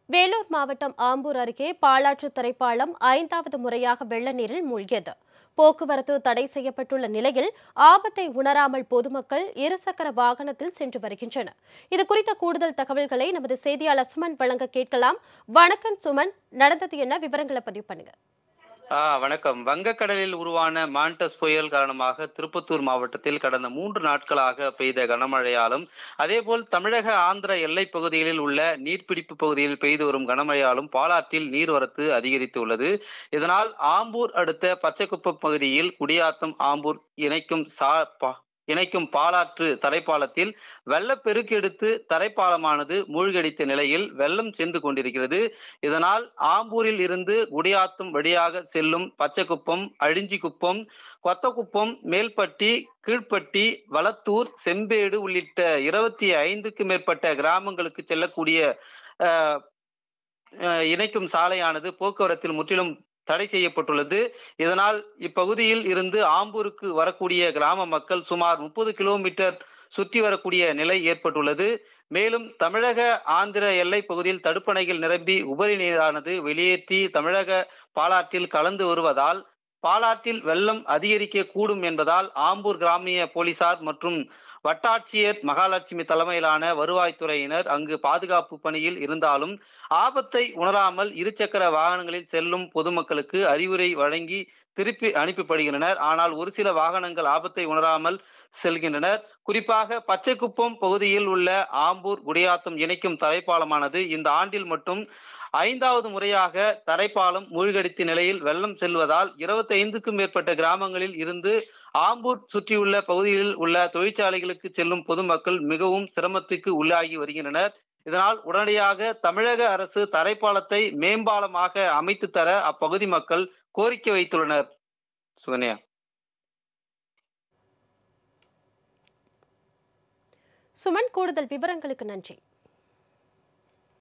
வேலூர் மாவட்டம் ஆம்பூர் அருகே பாலாற்று தரைப்பாலம் ஐந்தாவது முறையாக வெள்ள நீரில் மூழ்கியது போக்குவரத்து தடை செய்யப்பட்டுள்ள நிலையில் ஆபத்தை உணராமல் பொதுமக்கள் இருசக்கர வாகனத்தில் சென்று வருகின்றனர் இது குறித்த கூடுதல் தகவல்களை நமது செய்தியாளர் சுமன் வழங்க கேட்கலாம் வணக்கம் சுமன் நடந்தது என்ன விவரங்களை பதிவு பண்ணுங்க ஆ வணக்கம் வங்கக்கடலில் உருவான மாண்டஸ் புயல் காரணமாக திருப்பத்தூர் மாவட்டத்தில் கடந்த மூன்று நாட்களாக பெய்த கனமழையாலும் அதேபோல் தமிழக ஆந்திர எல்லைப் பகுதிகளில் உள்ள நீர்பிடிப்பு பகுதியில் பெய்து வரும் கனமழையாலும் பாலாற்றில் நீர்வரத்து அதிகரித்துள்ளது இதனால் ஆம்பூர் அடுத்த பச்சைக்குப்பம் பகுதியில் குடியாத்தம் ஆம்பூர் இணைக்கும் சா பா- இணைக்கும் பாலாற்று தரைப்பாலத்தில் வெள்ளப்பெருக்கு எடுத்து தரைப்பாலமானது மூழ்கடித்த நிலையில் வெள்ளம் சென்று கொண்டிருக்கிறது இதனால் ஆம்பூரில் இருந்து குடியாத்தம் வழியாக செல்லும் பச்சைக்குப்பம் அழிஞ்சிக்குப்பம் கொத்தக்குப்பம் மேல்பட்டி கீழ்ப்பட்டி வளத்தூர் செம்பேடு உள்ளிட்ட இருபத்தி ஐந்துக்கு மேற்பட்ட கிராமங்களுக்கு செல்லக்கூடிய அஹ், அஹ், இணைக்கும் சாலையானது போக்குவரத்தில் முற்றிலும் தடை செய்யப்பட்டுள்ளது இதனால் இப்பகுதியில் இருந்து ஆம்பூருக்கு வரக்கூடிய கிராம மக்கள் சுமார் முப்பது கிலோமீட்டர் சுற்றி வரக்கூடிய நிலை ஏற்பட்டுள்ளது மேலும் தமிழக ஆந்திர எல்லை பகுதியில் தடுப்பணைகள் நிரம்பி உபரி நீரானது வெளியேற்றி தமிழக பாலாற்றில் கலந்து வருவதால் பாலாற்றில் வெள்ளம் அதிகரிக்க கூடும் என்பதால் ஆம்பூர் கிராமிய போலீசார் மற்றும் வட்டாட்சியர் மகாலட்சுமி தலைமையிலான வருவாய்த்துறையினர் அங்கு பாதுகாப்பு பணியில் இருந்தாலும் ஆபத்தை உணராமல் இருசக்கர வாகனங்களில் செல்லும் பொதுமக்களுக்கு அறிவுரை வழங்கி திருப்பி அனுப்பப்படுகின்றனர் ஆனால் ஒரு சில வாகனங்கள் ஆபத்தை உணராமல் செல்கின்றனர் குறிப்பாக பச்சைக்குப்பம் பகுதியில் உள்ள ஆம்பூர் குடியாத்தம் இணைக்கும் தரைப்பாலமானது இந்த ஆண்டில் மட்டும் ஐந்தாவது முறையாக தரைப்பாலம் மூழ்கடித்த நிலையில் வெள்ளம் செல்வதால் 25க்கும் மேற்பட்ட கிராமங்களில் இருந்து ஆம்பூர் சுற்றியுள்ள பகுதிகளில் உள்ள தொழிற்சாலைகளுக்கு செல்லும் பொதுமக்கள் மிகவும் சிரமத்துக்கு உள்ளாகி வருகின்றனர் இதனால் உடனடியாக தமிழக அரசு தரைப்பாலத்தை மேம்பாலமாக அமைத்து தர அப்பகுதி மக்கள் கோரிக்கை வைத்துள்ளனர் சுகன்யா சுமன் கூடுதல் விவரங்களுக்கு நன்றி